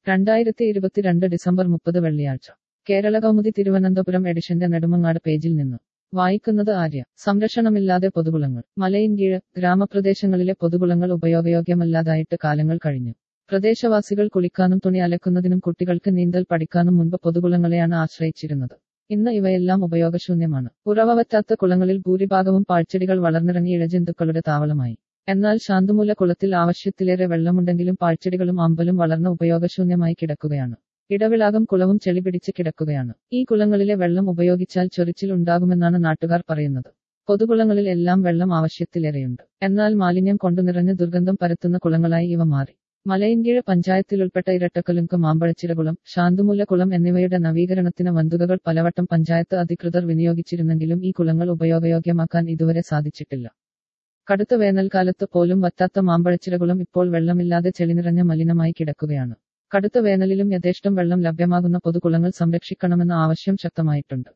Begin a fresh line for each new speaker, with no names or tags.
രണ്ടായിരത്തി ഇരുപത്തിരണ്ട് ഡിസംബർ മുപ്പത് വെള്ളിയാഴ്ച കേരള കൗമുദി തിരുവനന്തപുരം എഡിഷന്റെ നെടുമങ്ങാട് പേജിൽ നിന്ന് വായിക്കുന്നത് ആര്യ സംരക്ഷണമില്ലാതെ പൊതുകുളങ്ങൾ മലയിൻകീഴ് ഗ്രാമപ്രദേശങ്ങളിലെ പൊതുകുളങ്ങൾ ഉപയോഗയോഗ്യമല്ലാതായിട്ട് കാലങ്ങൾ കഴിഞ്ഞു പ്രദേശവാസികൾ കുളിക്കാനും തുണി അലക്കുന്നതിനും കുട്ടികൾക്ക് നീന്തൽ പഠിക്കാനും മുൻപ് പൊതുകുളങ്ങളെയാണ് ആശ്രയിച്ചിരുന്നത് ഇന്ന് ഇവയെല്ലാം ഉപയോഗശൂന്യമാണ് ഉറവവറ്റാത്ത കുളങ്ങളിൽ ഭൂരിഭാഗവും പാഴ്ചെടികൾ വളർന്നിറങ്ങി ഇഴജന്തുക്കളുടെ താവളമായി എന്നാൽ ശാന്തുമൂല കുളത്തിൽ ആവശ്യത്തിലേറെ വെള്ളമുണ്ടെങ്കിലും പാഴ്ചെടികളും അമ്പലും വളർന്ന് ഉപയോഗശൂന്യമായി കിടക്കുകയാണ് ഇടവിളാകം കുളവും ചെളി പിടിച്ച് കിടക്കുകയാണ് ഈ കുളങ്ങളിലെ വെള്ളം ഉപയോഗിച്ചാൽ ചൊറിച്ചിൽ ഉണ്ടാകുമെന്നാണ് നാട്ടുകാർ പറയുന്നത് പൊതുകുളങ്ങളിൽ എല്ലാം വെള്ളം ആവശ്യത്തിലേറെയുണ്ട് എന്നാൽ മാലിന്യം കൊണ്ടു നിറഞ്ഞ് ദുർഗന്ധം പരത്തുന്ന കുളങ്ങളായി ഇവ മാറി മലയൻകീഴ് പഞ്ചായത്തിലുൾപ്പെട്ട ഇരട്ടക്കലുങ്ക് മാമ്പഴച്ചിറകുളം ശാന്തുമൂല കുളം എന്നിവയുടെ നവീകരണത്തിന് വന്തുകകൾ പലവട്ടം പഞ്ചായത്ത് അധികൃതർ വിനിയോഗിച്ചിരുന്നെങ്കിലും ഈ കുളങ്ങൾ ഉപയോഗയോഗ്യമാക്കാൻ ഇതുവരെ സാധിച്ചിട്ടില്ല കടുത്ത വേനൽക്കാലത്ത് പോലും വറ്റാത്ത മാമ്പഴച്ചിറകുളം ഇപ്പോൾ വെള്ളമില്ലാതെ ചെളിനിറഞ്ഞ മലിനമായി കിടക്കുകയാണ് കടുത്ത വേനലിലും യഥേഷ്ടം വെള്ളം ലഭ്യമാകുന്ന പൊതുകുളങ്ങൾ സംരക്ഷിക്കണമെന്ന ആവശ്യം ശക്തമായിട്ടുണ്ട്